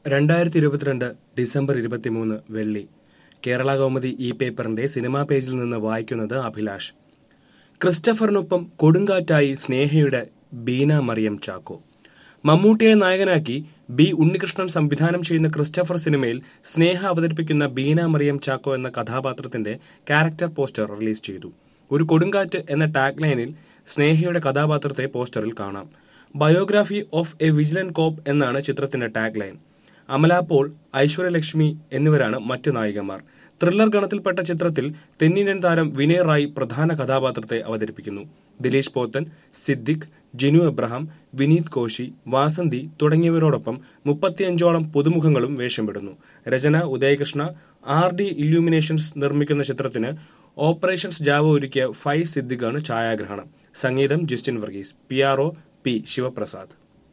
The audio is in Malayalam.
രണ്ടായിരത്തി ഇരുപത്തിരണ്ട് ഡിസംബർ ഇരുപത്തിമൂന്ന് വെള്ളി കേരള കൗമുദി ഈ പേപ്പറിന്റെ സിനിമാ പേജിൽ നിന്ന് വായിക്കുന്നത് അഭിലാഷ് ക്രിസ്റ്റഫറിനൊപ്പം കൊടുങ്കാറ്റായി സ്നേഹയുടെ ബീന മറിയം ചാക്കോ മമ്മൂട്ടിയെ നായകനാക്കി ബി ഉണ്ണികൃഷ്ണൻ സംവിധാനം ചെയ്യുന്ന ക്രിസ്റ്റഫർ സിനിമയിൽ സ്നേഹ അവതരിപ്പിക്കുന്ന ബീന മറിയം ചാക്കോ എന്ന കഥാപാത്രത്തിന്റെ ക്യാരക്ടർ പോസ്റ്റർ റിലീസ് ചെയ്തു ഒരു കൊടുങ്കാറ്റ് എന്ന ടാഗ് ലൈനിൽ സ്നേഹയുടെ കഥാപാത്രത്തെ പോസ്റ്ററിൽ കാണാം biography of a vigilante cop എന്നാണ് ചിത്രത്തിന്റെ ടാഗ് ലൈൻ അമല പോൾ ഐശ്വര്യലക്ഷ്മി എന്നിവരാണ് മറ്റു നായികമാർ ത്രില്ലർ ഗണത്തിൽപ്പെട്ട ചിത്രത്തിൽ തെന്നിന്ത്യൻ താരം വിനയ് റായ് പ്രധാന കഥാപാത്രത്തെ അവതരിപ്പിക്കുന്നു ദിലീഷ് പോത്തൻ സിദ്ദിഖ് ജിനു എബ്രഹാം വിനീത് കോശി വാസന്തി തുടങ്ങിയവരോടൊപ്പം മുപ്പത്തിയഞ്ചോളം പുതുമുഖങ്ങളും വേഷമിടുന്നു രചന ഉദയകൃഷ്ണ ആർ ഡി ഇല്യൂമിനേഷൻസ് നിർമ്മിക്കുന്ന ചിത്രത്തിന് ഓപ്പറേഷൻസ് ജാവ ഒരുക്കിയ ഫൈ സിദ്ദിഖാണ് ഛായാഗ്രഹണം സംഗീതം Justin Varghese P R O P Sivaprasad